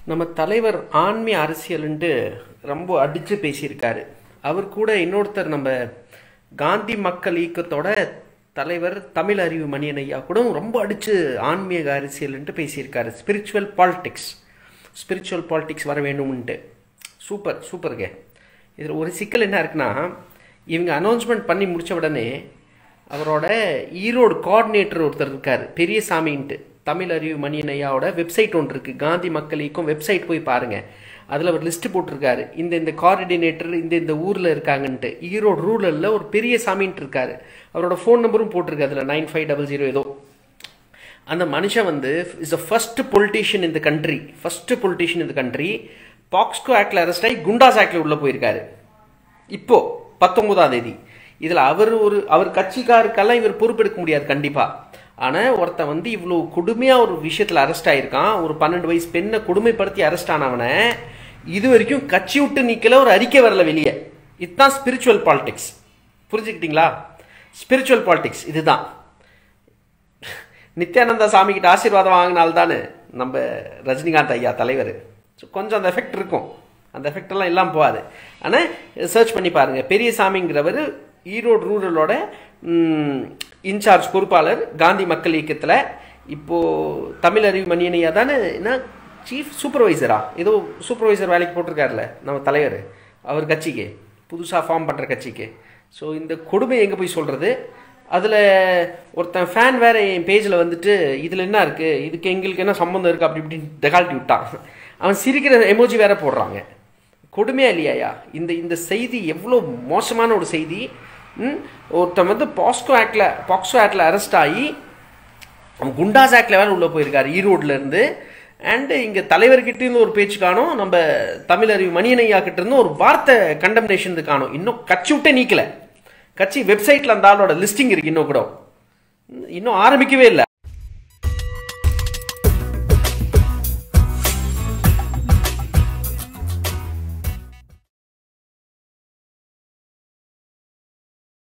நம்ம தலைவர் ஆன்மீக அரசியல்ன்ட்டு ரொம்ப அடித்து பேசியிருக்காரு அவர் கூட இன்னொருத்தர் நம்ம காந்தி மக்கள் இயக்கத்தோட தலைவர் தமிழ் அறிவு மணியன் ஐயா கூட ரொம்ப அடித்து ஆன்மீக அரசியல்ன்ட்டு பேசியிருக்காரு ஸ்பிரிச்சுவல் பாலிடிக்ஸ் ஸ்பிரிச்சுவல் பாலிடிக்ஸ் வர வேண்டும்ன்ட்டு சூப்பர் சூப்பருங்க இதில் ஒரு சிக்கல் என்ன இருக்குன்னா இவங்க அனௌன்ஸ்மெண்ட் பண்ணி முடித்த உடனே அவரோட ஈரோடு கோஆர்டினேட்டர் ஒருத்தர் இருக்கார் பெரியசாமின்ட்டு தமிழ் அறிவு மணியன் ஐயாவோட வெப்சைட் ஒன்று இருக்குது காந்தி மக்கள் இயக்கம் வெப்சைட் போய் பாருங்கள் அதில் ஒரு லிஸ்ட்டு போட்டிருக்காரு இந்த இந்த கோஆர்டினேட்டர் இந்த இந்த ஊரில் இருக்காங்கன்ட்டு ஈரோடு ரூரலில் ஒரு பெரிய சாமின்ட்டு இருக்காரு அவரோட ஃபோன் நம்பரும் போட்டிருக்கு அதில் நைன் ஃபைவ் டபுள் ஜீரோ ஏதோ அந்த மனுஷன் வந்து இஸ் அ ஃபர்ஸ்ட் பொலிட்டீஷியன் இந்த கண்ட்ரி ஃபர்ஸ்ட் பொலிட்டீஷியன் இந்த கண்ட்ரி பாக்ஸ்கோ ஆக்டில் அரெஸ்ட் ஆகி குண்டாஸ் ஆக்டில் உள்ளே போயிருக்காரு இப்போ பத்தொன்பதாம் தேதி இதில் அவர் ஒரு அவர் கட்சிக்காருக்கெல்லாம் இவர் பொறுப்பெடுக்க முடியாது கண்டிப்பாக ஆனால் ஒருத்தன் வந்து இவ்வளோ கொடுமையாக ஒரு விஷயத்தில் அரெஸ்ட் ஆயிருக்கான் ஒரு பன்னெண்டு வயசு பெண்ணை கொடுமைப்படுத்தி அரெஸ்ட் ஆனவனை இது வரைக்கும் கட்சி விட்டு நிற்கல ஒரு அறிக்கை வரல வெளியே இதுதான் ஸ்பிரிச்சுவல் பாலிடிக்ஸ் புரிஞ்சுக்கிட்டீங்களா ஸ்பிரிச்சுவல் பாலிடிக்ஸ் இதுதான் நித்யானந்தா சாமி கிட்ட ஆசீர்வாதம் வாங்கினால்தானே நம்ம ரஜினிகாந்த் ஐயா தலைவர் ஸோ கொஞ்சம் அந்த எஃபெக்ட் இருக்கும் அந்த எஃபெக்ட் எல்லாம் இல்லாமல் போகாது ஆனால் சர்ச் பண்ணி பாருங்க பெரியசாமிங்கிறவர் ஈரோடு ரூரலோட இன்சார்ஜ் பொறுப்பாளர் காந்தி மக்கள் இயக்கத்தில் இப்போது தமிழ் அறிவு மணியன் ஐயா தானே என்ன சீஃப் சூப்பர்வைசரா ஏதோ சூப்பர்வைசர் வேலைக்கு போட்டிருக்காருல நம்ம தலைவர் அவர் கட்சிக்கு புதுசாக ஃபார்ம் பண்ணுற கட்சிக்கு ஸோ இந்த கொடுமை எங்கே போய் சொல்கிறது அதில் ஒருத்தன் ஃபேன் வேற என் பேஜில் வந்துட்டு இதில் என்ன இருக்குது இதுக்கு எங்களுக்கு என்ன சம்மந்தம் இருக்குது அப்படி இப்படின்னு டெகால்ட்டி விட்டான் அவன் சிரிக்கிற எமோஜி வேற போடுறாங்க கொடுமையா இல்லையாயா இந்த இந்த செய்தி எவ்வளோ மோசமான ஒரு செய்தி ஒருத்தன் வந்து பாஸ்கோ ஆக்டில் பாக்ஸோ ஆக்டில் அரெஸ்ட் ஆகி அவன் குண்டாஸ் ஆக்டில் வேற உள்ளே போயிருக்காரு ஈரோட்லேருந்து அண்டு இங்கே தலைவர்கிட்டேருந்து ஒரு பேச்சு காணும் நம்ம தமிழறிவு மணியனையா கிட்ட இருந்து ஒரு வார்த்தை கண்டம்னேஷன் காணும் இன்னும் கட்சி விட்டே நீக்கல கட்சி வெப்சைட்டில் அந்த ஆளோட லிஸ்டிங் இருக்கு இன்னும் கூட இன்னும் ஆரம்பிக்கவே இல்லை